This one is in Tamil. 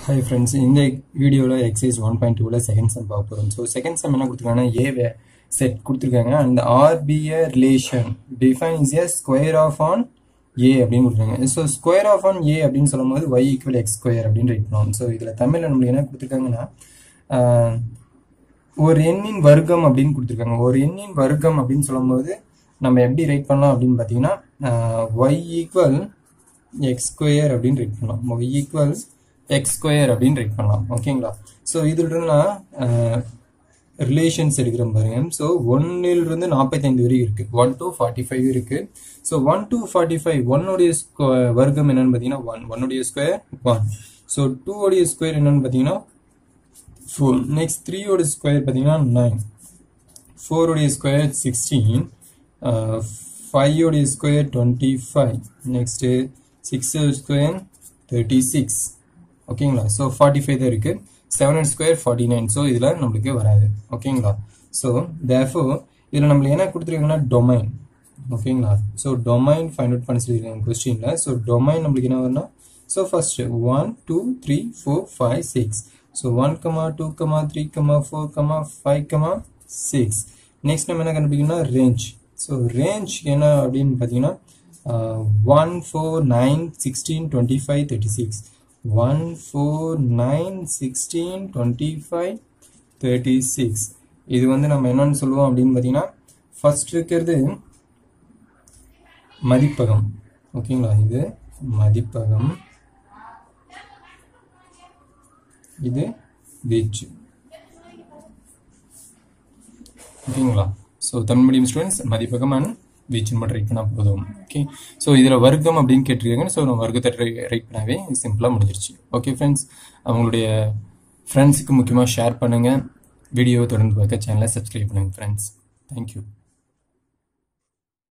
ஹாய் ஃப்ரெண்ட்ஸ் இந்த வீடியோவில் எக்ஸைஸ் ஒன் பாயிண்ட் டூவில் செகண்ட் செம் பார்க்க போகிறோம் ஸோ செகண்ட் செம் என்ன கொடுத்துருக்காங்கன்னா ஏ செட் கொடுத்துருக்காங்க அந்த RBA relation define is A square of on A அப்படின்னு கொடுத்துருக்காங்க so square of on A அப்படின்னு சொல்லும்போது ஒய் ஈக்குவல் எக்ஸ் ஸ்கொயர் அப்படின்னு ரைட் பண்ணுவோம் ஸோ இதில் தமிழில் நம்மளுக்கு என்ன கொடுத்துருக்காங்கன்னா ஆஹ், ஒரு எண்ணின் வர்க்கம் அப்படின்னு கொடுத்துருக்காங்க ஒரு எண்ணின் வர்க்கம் அப்படின்னு சொல்லும்போது நம்ம எப்படி ரைட் பண்ணலாம் அப்படின்னு பார்த்தீங்கன்னா ஒய் ஈக்குவல் எக்ஸ் ஸ்கொயர் அப்படின்னு ரைட் பண்ணலாம் ஒய் ஈக்குவல் எக்ஸ் ஸ்கொயர் அப்படின்னு ரைட் பண்ணலாம் ஓகேங்களா ஸோ இதில் நான் ரிலேஷன்ஸ் எடுக்கிறோம் பாருங்க ஸோ ஒன்னிலிருந்து நாற்பத்தைந்து வரைக்கும் இருக்கு ஒன் டு ஃபார்ட்டி ஃபைவ் இருக்கு so one to forty five ஒன்னுடைய வர்க்கம் என்னன்னு பார்த்தீங்கன்னா ஒன் ஒன்னுடைய ஸ்கொயர் ஒன் ஸோ டூ உடைய ஸ்கொயர் என்னன்னு பார்த்தீங்கன்னா ஃபோர் நெக்ஸ்ட் த்ரீயோட ஸ்கொயர் பார்த்தீங்கன்னா நைன் ஃபோருடைய ஸ்கொயர் சிக்ஸ்டீன் ஃபைவ் உடைய square twenty five next six square thirty six ஓகேங்களா ஸோ ஃபார்ட்டி ஃபைவ் தான் இருக்குது seven and square forty nine so இதில் நம்மளுக்கு வராது ஓகேங்களா ஸோ தேஃபோ இதில் நம்மளுக்கு என்ன கொடுத்துருக்காங்கன்னா டொமைன் ஓகேங்களா ஸோ டொமைன் ஃபைண்ட் அவுட் பண்ணி சொல்லியிருக்காங்க கொஸ்டினில் ஸோ டொமைன் நம்மளுக்கு என்ன வரும்னா so first one two three four five six so one comma two comma three comma four comma five comma six next நம்ம என்ன கண்டுபிடிக்கணும்னா ரேஞ்ச் ஸோ ரேஞ்ச் என்ன அப்படின்னு பார்த்தீங்கன்னா one four nine sixteen twenty five thirty six one four nine sixteen twenty five thirty six இது வந்து நம்ம என்னன்னு சொல்லுவோம் அப்படின்னு பார்த்தீங்கன்னா ஃபர்ஸ்ட் இருக்கிறது மதிப்பகம் ஓகேங்களா இது மதிப்பகம் இது வீச்சு ஓகேங்களா ஸோ தமிழ் மீடியம் ஸ்டூடெண்ட்ஸ் மதிப்பகம் அண்ட் வீச்சுன்னு மட்டும் ரைட் பண்ணால் போதும் ஓகே ஸோ இதில் வர்க்கம் அப்படின்னு கேட்டிருக்காங்க ஸோ நம்ம வர்க்கத்தை ரைட் பண்ணாவே சிம்பிளாக முடிஞ்சிருச்சு ஓகே ஃப்ரெண்ட்ஸ் அவங்களுடைய ஃப்ரெண்ட்ஸுக்கு முக்கியமாக ஷேர் பண்ணுங்கள் வீடியோவை தொடர்ந்து பார்க்க சேனலை சப்ஸ்கிரைப் பண்ணுங்கள் ஃப்ரெண்ட்ஸ் தேங்க்யூ